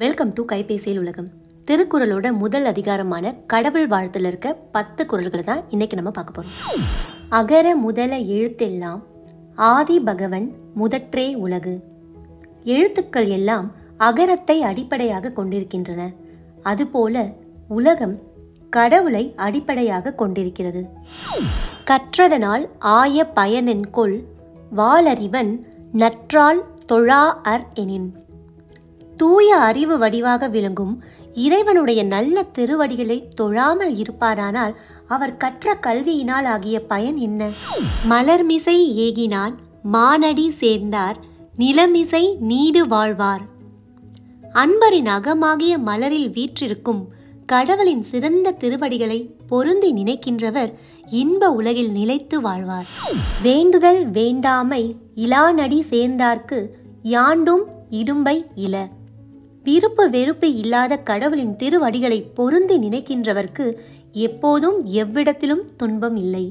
welcome to கைபேசியில் உலகம் திருக்குறளோட முதல் அதிகாரமான கடவுள் வாழ்த்துல இருக்க பத்து குறள்களை தான் இன்னைக்கு நம்ம பார்க்க போறோம் அகர முதல எழுத்தெல்லாம் ஆதி பகவன் முதற்றே உலகு எழுத்துக்கள் எல்லாம் அகரத்தை அடிப்படையாக கொண்டிருக்கின்றன அதுபோல உலகம் கடவுளை அடிப்படையாக கொண்டிருக்கிறது கற்றதனால் ஆய பயனென்கொள் வாளறிவன் நற்றால் தொழா அர் எனின் தூய அறிவு வடிவாக விளங்கும் இறைவனுடைய நல்ல திருவடிகளை தொழாமல் இருப்பாரானால் அவர் கற்ற கல்வியினால் ஆகிய பயன் என்ன மலர்மிசை ஏகினான் மானடி சேர்ந்தார் நிலமிசை நீடு வாழ்வார் அன்பரின் அகமாகிய மலரில் வீற்றிருக்கும் கடவுளின் சிறந்த திருவடிகளை பொருந்தி நினைக்கின்றவர் இன்ப உலகில் நிலைத்து வாழ்வார் வேண்டுதல் வேண்டாமை இலானடி சேர்ந்தார்க்கு யாண்டும் இடும்பை இல விருப்பு வெறுப்பு இல்லாத கடவுளின் திருவடிகளை பொருந்தி நினைக்கின்றவர்க்கு எப்போதும் எவ்விடத்திலும் துன்பம் இல்லை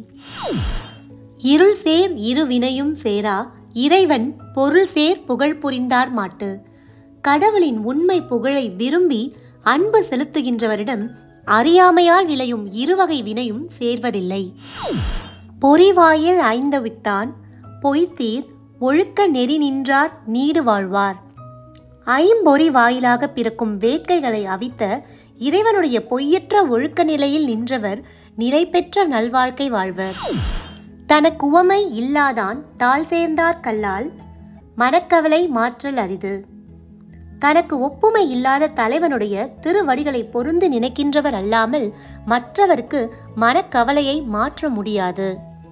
இருள் சேர் இரு வினையும் சேரா இறைவன் பொருள் சேர் புகழ் புரிந்தார் மாட்டு கடவுளின் உண்மை புகழை விரும்பி அன்பு செலுத்துகின்றவரிடம் அறியாமையால் விளையும் இருவகை வினையும் சேர்வதில்லை பொறிவாயில் ஐந்தவித்தான் பொய்த்தீர் ஒழுக்க நெறி நின்றார் நீடு வாழ்வார் ஐம்பொறி வாயிலாக பிறக்கும் வேட்கைகளை அவித்த இறைவனுடைய பொய்யற்ற ஒழுக்க நிலையில் நின்றவர் நிலை பெற்ற நல்வாழ்க்கை வாழ்வர் தனக்கு உவமை இல்லாதான் தாழ் சேர்ந்தார் கல்லால் மனக்கவலை மாற்றல் அரிது தனக்கு ஒப்புமை இல்லாத தலைவனுடைய திருவடிகளை பொருந்து நினைக்கின்றவர் அல்லாமல் மற்றவருக்கு மனக்கவலையை மாற்ற முடியாது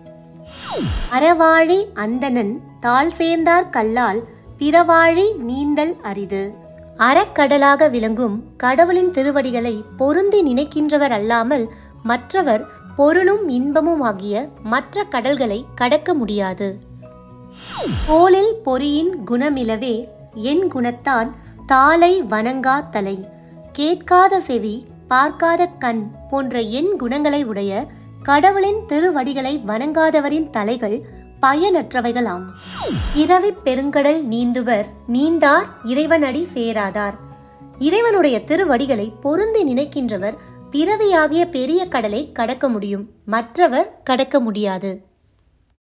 அறவாழி அந்தணன் தாழ் சேர்ந்தார் கல்லால் பிறவாழி நீந்தல் அரிது அறக்கடலாக விளங்கும் கடவுளின் திருவடிகளை பொருந்தி நினைக்கின்றவர் அல்லாமல் மற்றவர் பொருளும் இன்பமும் ஆகிய மற்ற கடல்களை கடக்க முடியாது போலில் பொறியின் குணமிலவே என் குணத்தான் தாளை வணங்கா தலை கேட்காத செவி பார்க்காத கண் போன்ற என் குணங்களை உடைய கடவுளின் திருவடிகளை வணங்காதவரின் தலைகள் பயனற்றவைகளாம் இரவி பெருங்கடல் நீந்துவர் நீந்தார் இறைவனடி சேராதார் இறைவனுடைய திருவடிகளை பொருந்தி நினைக்கின்றவர் பிறவியாகிய பெரிய கடலை கடக்க முடியும் மற்றவர் கடக்க முடியாது